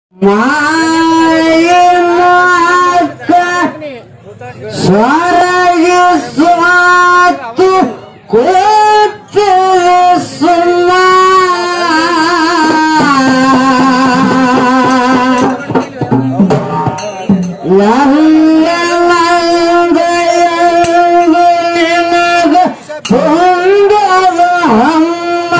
ಮಾಯಕ ಸ್ವರಗೆ ಸ್ವಾತು ಕೋತಿ ಸುಮ್ಮ ನಿನಗ ತುಂಗದ ಹಮ್ಮ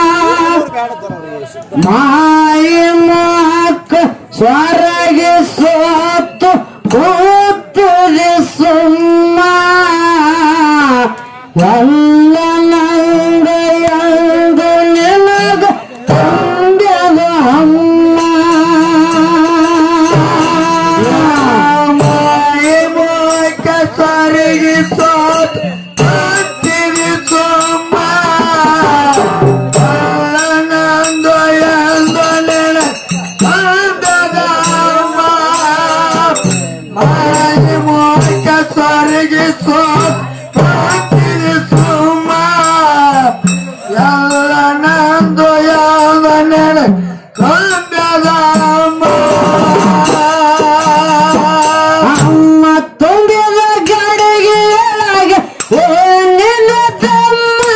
ಮಾಯ ಮಾಕ ಸ್ವರಗೆ ಸೋತು ಕೂತದೆ ಸುಮ್ಮ ಎಲ್ಲ ನಂಗ ಎಂದು ನಿನಗ ತುಂಗದ ಹಮ್ಮ ಮಾಯ ಮಾಕ ಸ್ವರಗೆ ಸೋತು ಕೂತದೆ ಸುಮ್ಮ ಸ್ವರ್ಗೆ ಸುಮ್ಮ ಎಲ್ಲ ನಂದು ಯಾವ ನೆನ ಕಂದದ ಅಮ್ಮ ತುಂಬಿದ ಗಡಿಗೆ ಒಳಗೆ ಏನಿಲ್ಲ ತಮ್ಮ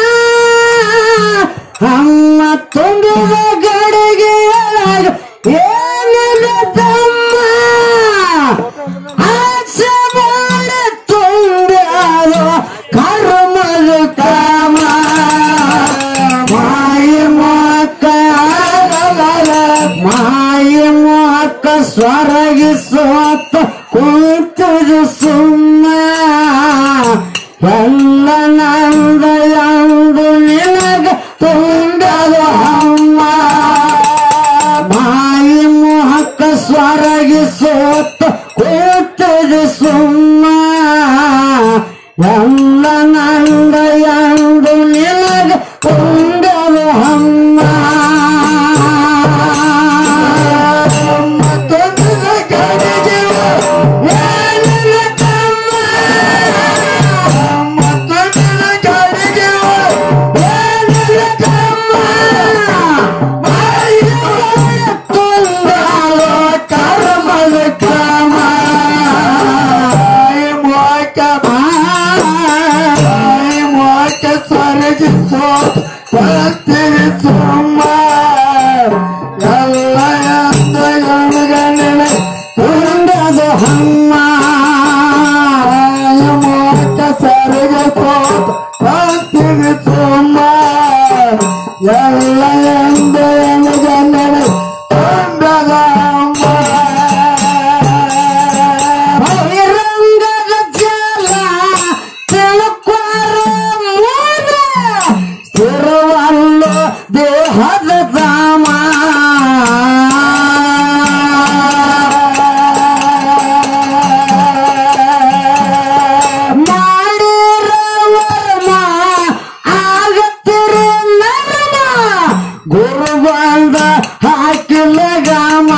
ಅಮ್ಮ ತುಂಬಿದ ಗಡಿಗೆ ಒಳಗೆ ಏನಿಲ್ಲ ತಮ್ಮ ಆಸೆ ಮಾಡಿ ತುಂಬ್ಯಾದ ಕರ್ಮದ ಕಾಮ ಮಾಯ ಮಕ್ಕ ಮಾಯ ಮಕ್ಕ ಸ್ವರಗಿ ಸೋತ ಕೂತದು ಸುಮ್ಮ ಎಲ್ಲ ನಂದ ಎಂದು ನಿನಗ ತುಂಡದ ಹಮ್ಮ ಮಾಯ ಮೋಹಕ ಸ್ವರಗಿ ಸೋತ ಕೂತದು ಸುಮ್ಮ ಎಲ್ಲ ನಂದ ಎಂದು ನಿನಗ ತುಂಡದ ಹಮ್ಮ ಮತ್ತೊಂದು ಕಡೆಗೆ ಏನಿಲ್ಲ ತಮ್ಮ ಮತ್ತೊಂದು ಕಡೆಗೆ ಏನಿಲ್ಲ ತಮ್ಮ ಮಾಯ ತುಂಗಾಲ ಕರ್ಮದ ಕ್ರಮ ಮೋಕ ಮಾಯ ಮೋಕ ಸ್ವರ್ಗಿಸೋ ಪರಸ್ತಿರಿ ಸುಮ್ಮ ಎಲ್ಲ ಎಂದ ಗಣಗಣನೆ ತುಂಡದ ಹಮ್ಮ ಮೋಕ ಸ್ವರ್ಗಿಸೋ ಪರಸ್ತಿರಿ ಸುಮ್ಮ ಎಲ್ಲ ಎಂದ ಗಣಗಣನೆ ತುಂಡದ ಹಮ್ಮ ಬಹಿರಂಗದ ಜಲ ತಿಳ್ಕೊರ ಮೂಲ ಸ್ಥಿರವಲ್ಲ ದೇಹದ ಧಾಮ ಮಾಡಿರವರ್ಮ ಆಗತ್ತಿರಿ ನರ್ಮ ಗುರು ಬಂದ ಹಾಕಿಲ್ಲ ಗಾಮ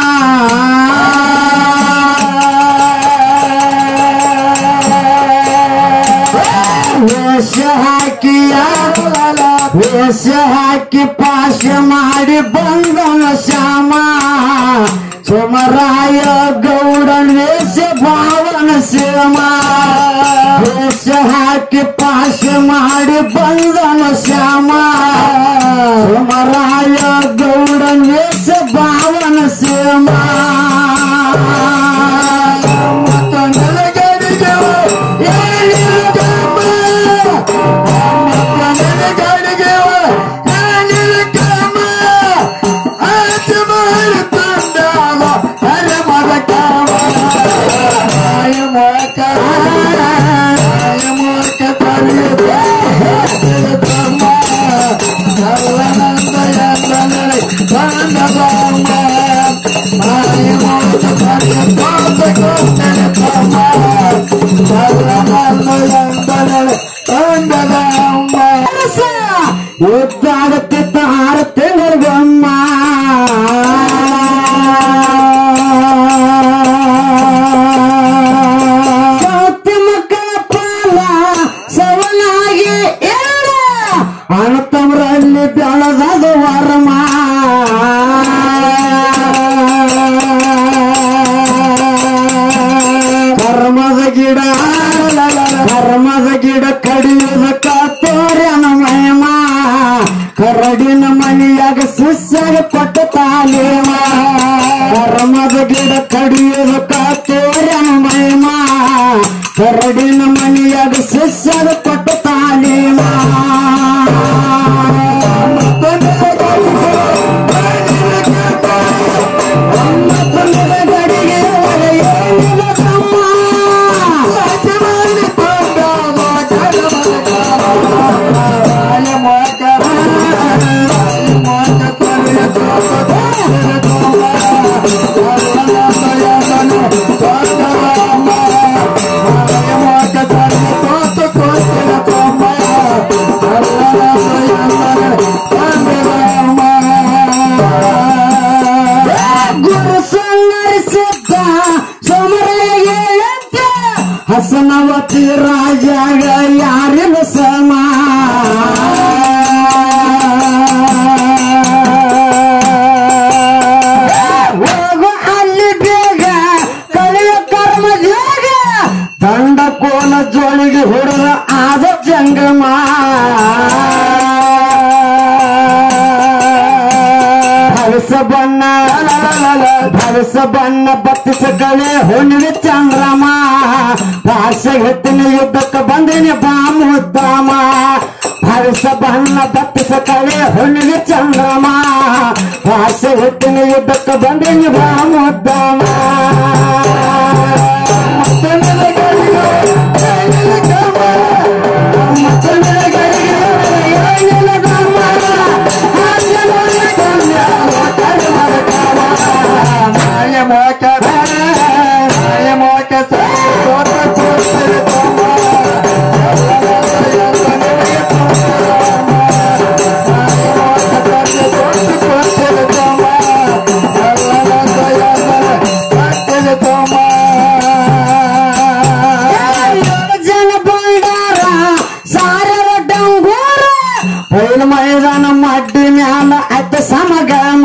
ವೇಷ ಹಾಕಿ ವೇಷ ಹಾಕಿ ಪಾಶ ಮಾಡಿ ಬಂದನ ಶ್ಯಾಮ ಸೋಮರಾಯ ಗೌಡನ್ ವೇಷ ಭಾವನ ಶ್ಯಾಮ ವೇಷ ಹಾಕಿ ಪಾಶ ಮಾಡಿ ಬಂದನ ಶ್ಯಾಮ ಸೋಮರಾಯ ಗೌಡನ್ ವೇಷ ಭಾವನ ಶ್ಯಾಮ ಮತ್ತೊಂದಲ ಗಡಿಗೆ ಏನಿಲ್ಲ ತಮ್ಮ. ಮತ್ತೊಂದಲ ಗಡಿಗೆ ಏನಿಲ್ಲ ತಮ್ಮ. ಆಸೆ ಮಾಡಿ ತಂದಾಗ ಅರೆ ಮಗ ಕಾಮ. ಮಾಯ ಮೋಕ ಮಾಯ ಮೋಕ ತರಿಯುತ್ತೆ ತಮ್ಮ. ಎಲ್ಲ ನಂದ ಎಲ್ಲ ನಡೆ ತಂದ ಬಾಮ. ಮಾಯ ಗಿಡ ಧರ್ಮದ ಗಿಡ ಕಡಿಯುವುದಕ್ಕ ತೋರ್ಯನ ಮಹಿಮ ಕರಡಿನ ಮನೆಯಾಗ ಶಿಷ್ಯಾಗ ಕೊಟ್ಟ ತಾಲೀಮ ಧರ್ಮದ ಗಿಡ ಕಡಿಯುವುದಕ್ಕ ತೋರ್ಯನ ಮಹಿಮ ಕರಡಿನ ಮನೆಯಾಗ ಶಿಷ್ಯಾಗ ಕೊಟ್ಟ ತಾಲೀಮ ಗುರು ಸಂಗರಿಸಿದ್ದ ಸೋಮರಯ್ಯಂತ ಹಸನವತಿ ರಾಜಾಗ ಯಾರಿನ ಸಮ ಹೋಗು ಅಲ್ಲಿ ಬೇಗ ಕಳೆಯ ಕರ್ಮ ಯೋಗ ದಂಡ ಕೋಲ ಜೋಳಿಗೆ ಹೊಡೆದ ಆದ ಜಂಗಮ ಭವಿಸ ಬಣ್ಣ ಭವಿಸ ಬಣ್ಣ ಬತ್ತಿಸ ಕಳೆ ಹುಣ್ಣಿಗೆ ಚಂದ್ರಮ ಭಾಷೆ ಹೆತ್ತಿನ ಯುದ್ಧಕ್ಕೆ ಬಂದಿನಿ ಬಾಮುದ್ದಾಮ ಭವಿಸ ಬಣ್ಣ ಬತ್ತಿಸ ಕಳೆ ಹುಣ್ಣಿಗೆ ಚಂದ್ರಮ ಭಾಷೆ ಹೆತ್ತಿನ ಯುದ್ಧಕ್ಕೆ ಬಂದಿನಿ ಬಾಮುದ್ದಾಮ ಜನ ಬಂಡಾರ ಸಾರರ ಡಂಗೂರ ಬಯಲು ಮೈದಾನ ಮಡ್ಡಿ ಮ್ಯಾಲ ಅತ್ತ ಸಮಗಮ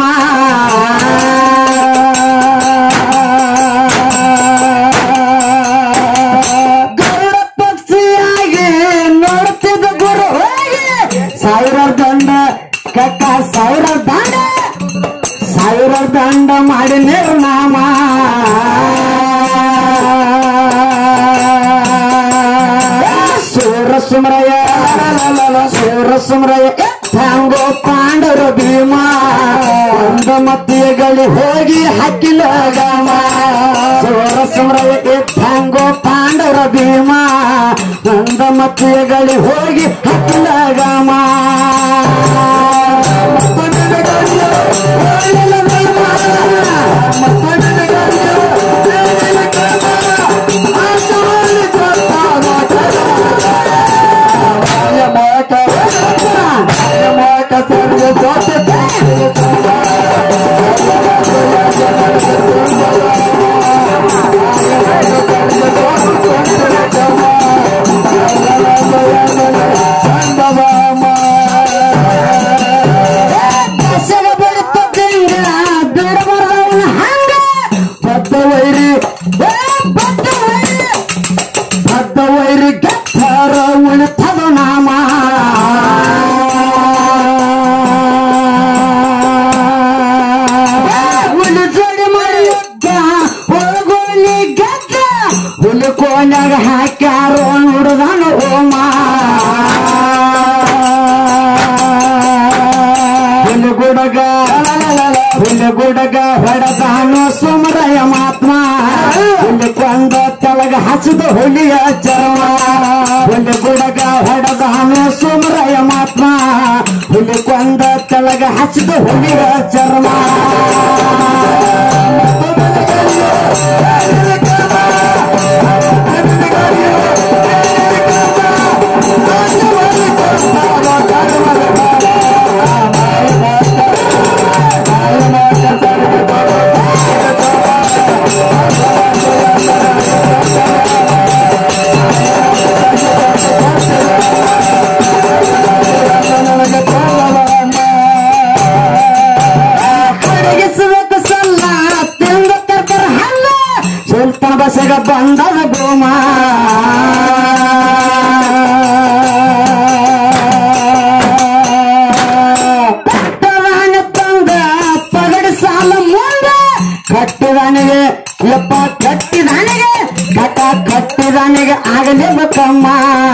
ಗರುಡ ಪಕ್ಷಿಯಾಗಿ ನೋಡ್ತಿದ್ದ ಗುರು ಹೋಗಿ ಸಾವಿರ ದಂಡ ಕಕ್ಕ ಸಾವಿರ ದಂಡ ಸಾವಿರ ದಂಡ ಮಾಡಿ ನಿರ್ನಾಮ ಸೂರ ಸುಮ್ರಯ ಸೂರ ಸುಮ್ರಯ ಹಂಗೋ ಪಾಂಡವರ ಭೀಮ ಒಂದ ಮತ್ತಿಯಗಳಿ ಹೋಗಿ ಹಕ್ಕಿಲ ಗಮ ಸೂರ ಸುಮ್ರಯ ಹಂಗೋ ಪಾಂಡವರ ಭೀಮ ಒಂದ ಮತ್ತಿಯಗಳಿ ಹೋಗಿ ಹಕ್ಕಿಲ ಗಮ ದಶಗ ಬಿಡುತ್ತದಿಂದ ಬಿಡಬಾರ್ದವನ ಹಂಗ ಬದ್ದ ವೈರಿ ಏ, ಬದ್ದ ವೈರಿ ಬದ್ದ ವೈರಿ ಗೆದ್ದಾರ ಉಳಿತದ ನಾಮ ಹುಲಿ ಜೋಡಿ ಮಾಡಿ ಯುದ್ಧ ಹೊರಗೋಲಿ ಗೆದ್ದ ಹುಲಿ ಕೋನ್ಯಾಗ ಹಾಕ್ಯಾರ ನುಡಿದಾನ ಓಮ ಹುಲಿಗುಡಗ ಹುಲಿಗುಡಗ ಹೊಡೆದಾನು ಸುಮರಯ ಮಾತ್ಮ ಹುಲಿ ಕೊಂದ ತೆಳಗ ಹಸಿದ ಹುಲಿಯ ಚರ್ಮ ಹುಲಿಗುಡಗ ಹೊಡೆದಾನು ಸುಮರಯ ಮಾತ್ಮ ಹುಲಿ ಕೊಂದ ತೆಳಗ ಹಸಿದ ಹುಲಿಯ ಚರ್ಮ ಅಡಗಿಸುವುದು ಸಲ್ಲ ತಿಂದ ತರ್ತರ ಹಲ್ಲ ಸುಲ್ತಾನ ಬಸಗ ಬಂದದ ಗೋಮ ಕಟ್ಟಿದಾನಿಗೆ ಯಪ್ಪ ಕಟ್ಟಿದಾನಿಗೆ ಕಟ ಕಟ್ಟಿದಾನಿಗೆ ಆಗಲೇಬೇಕಮ್ಮ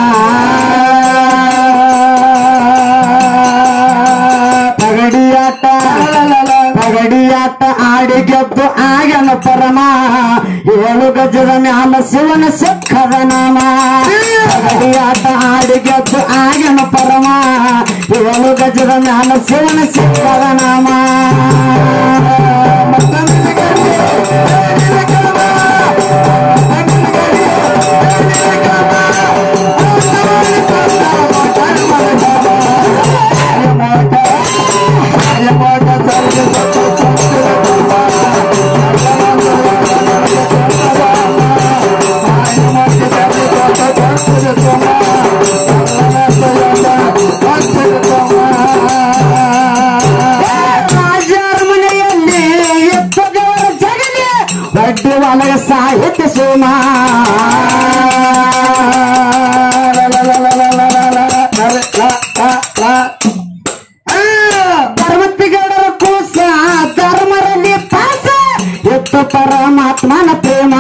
ಪಗಡಿಯಾಟ ಪಗಡಿಯಾಟ ಆಡಿ ಗೆದ್ದು ಆಗನ ಪರಮ ಏಳು ಗಜದ ಮ್ಯಾಲ ಶಿವನ ಸಿಕ್ಕದ ನಾಮ ಪಗಡಿಯಾಟ ಆಡಿ ಗೆದ್ದು ಆಗನ ಪರಮ ಏಳು ಗಜದ ಮ್ಯಾಲ ಶಿವನ ಸಿಕ್ಕದ ನಾಮ ರಾಜರ ಮನೆಯಲ್ಲಿ ಎಪ್ಪದವರ ಜಗಲಿ ಬಡ್ಡಿ ಒಳಗ ಸಾಹಿತ್ಯ ಸೋಮ ಪರ್ವತಿಗಡರ ಕೂಸ ಧರ್ಮರಲ್ಲಿ ಪಾಸ ಎತ್ತ ಪರಮಾತ್ಮನ ಪ್ರೇಮ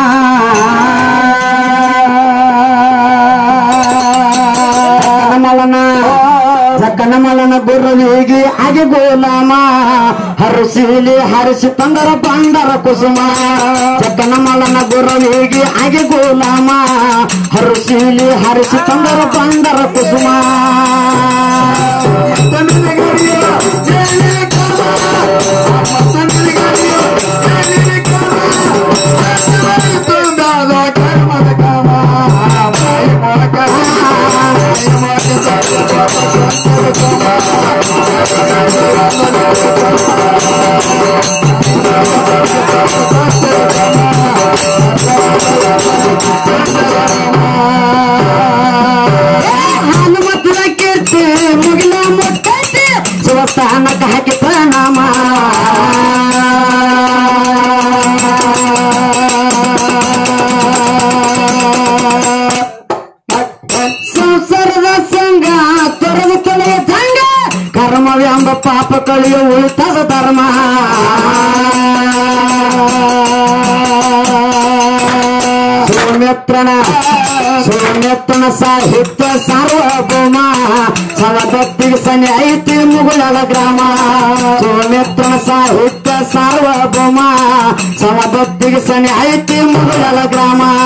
ಮಲನ ಜಕ್ಕನ ಮಲನ ಗುರುವಿಗೆ ಆಗಿ ಗೋಲಾಮ ಹರಸಿಲಿ ಹರಿಸಿ ತಂದರ ಬಂದರ ಕುಸುಮ ಜಕ್ಕನ ಮಲನ ಗುರುವಿಗೆ ಆಗಿ ಗೋಲಾಮ ಹರಸಿಲಿ ಹರಿಸಿ ತಂದರ ಬಂದರ ಕುಸುಮ ಹನುಮಂತನ ಕೀರ್ತಿ ಮುಗಿಲ ಮುಟ್ಟೈತಿ ಶಿವಸ್ಥಾನಕ್ಕೆ ಹಾಕಿ ಪ್ರಣಾಮ ಸಂಸಾರದ ಸಂಘ ತೊರೆದು ತೊಳೆಯ ಸಂಘ ಕರ್ಮವ್ಯಂಬ ಪಾಪ ಕಳಿಯ ಉಳಿತದ ಧರ್ಮ ಸೌಮ್ಯತ್ರಣ ಸೌಮ್ಯತ್ರಣ ಸಾಹಿತ್ಯ ಸಾರ್ವಭೌಮ ಸವದತ್ತಿಗೆ ಸನಿ ಐತಿ ಮುಗುಳದ ಗ್ರಾಮ ಸೌಮ್ಯತ್ರಣ ಸಾಹಿತ್ಯ ಸಾರ್ವಭೌಮ ಸವದತ್ತಿಗೆ ಸನಿ ಐತಿ ಮುಗುಳದ ಗ್ರಾಮ